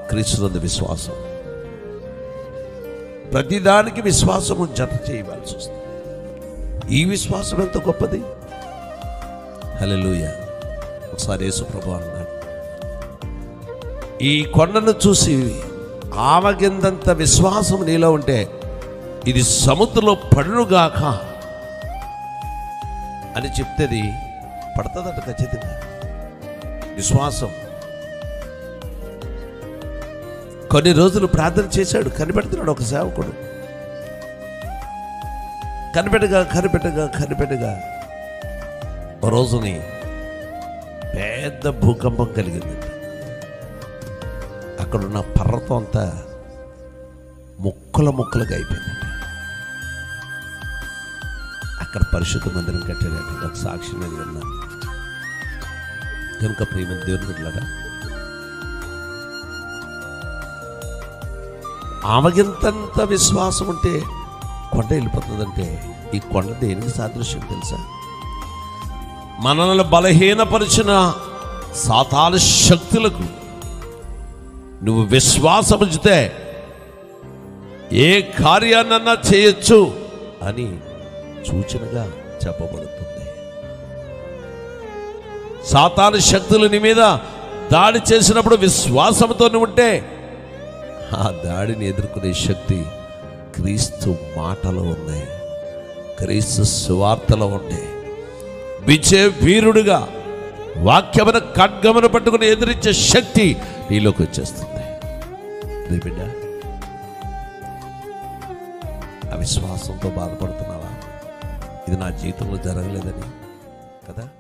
క్రీస్తునందు విశ్వాసం ప్రతిదానికి విశ్వాసము జత చేయవలసి వస్తుంది ఈ విశ్వాసం ఎంత గొప్పది హల్లెలూయ ఒకసారి యేసు ప్రభు అన్నాడు ఈ కొండను చూసి ఆవగిందంత విశ్వాసం నీలో ఉంటే ఇది సముద్రంలో పడునుగాక అని చెప్తేది పడుతుందట ఖచ్చితంగా విశ్వాసం కొన్ని రోజులు ప్రార్థన చేశాడు కనిపెడుతున్నాడు ఒక సేవకుడు కనిపెట్టగా కనిపెట్టగా కనిపెట్టగా ఓ రోజుని పెద్ద భూకంపం కలిగిందంట అక్కడున్న పర్వతం అంతా ముక్కల ముక్కలుగా అయిపోయిందంట అక్కడ పరిశుద్ధ మందిరం కట్టాడంట ఒక సాక్షి నేను విన్నాను కనుక ప్రేమ దేవుని బిడ్డలారా ఆమెగింతంత విశ్వాసం ఉంటే కొండ వెళ్ళిపోతుందంటే ఈ కొండ దేనికి సాదృశ్యం తెలుసా మనల్ని బలహీనపరిచిన సాతాన శక్తులకు నువ్వు విశ్వాసం ఉంచితే ఏ కార్యాన్నన్నా చేయొచ్చు అని సూచనగా చెప్పబడుతుంది సాతాను శక్తులు నీ మీద దాడి చేసినప్పుడు విశ్వాసంతో నువ్వు ఉంటే ఆ దాడిని ఎదుర్కొనే శక్తి క్రీస్తు మాటలో ఉన్నాయి క్రీస్తు సువార్తలో ఉన్నాయి విజయ వీరుడుగా వాక్యమున ఖడ్గమును పట్టుకుని ఎదిరించే శక్తి నీలోకి వచ్చేస్తుంది నీ బిడ్డ అవిశ్వాసంతో బాధపడుతున్నావా ఇది నా జీవితంలో జరగలేదని కదా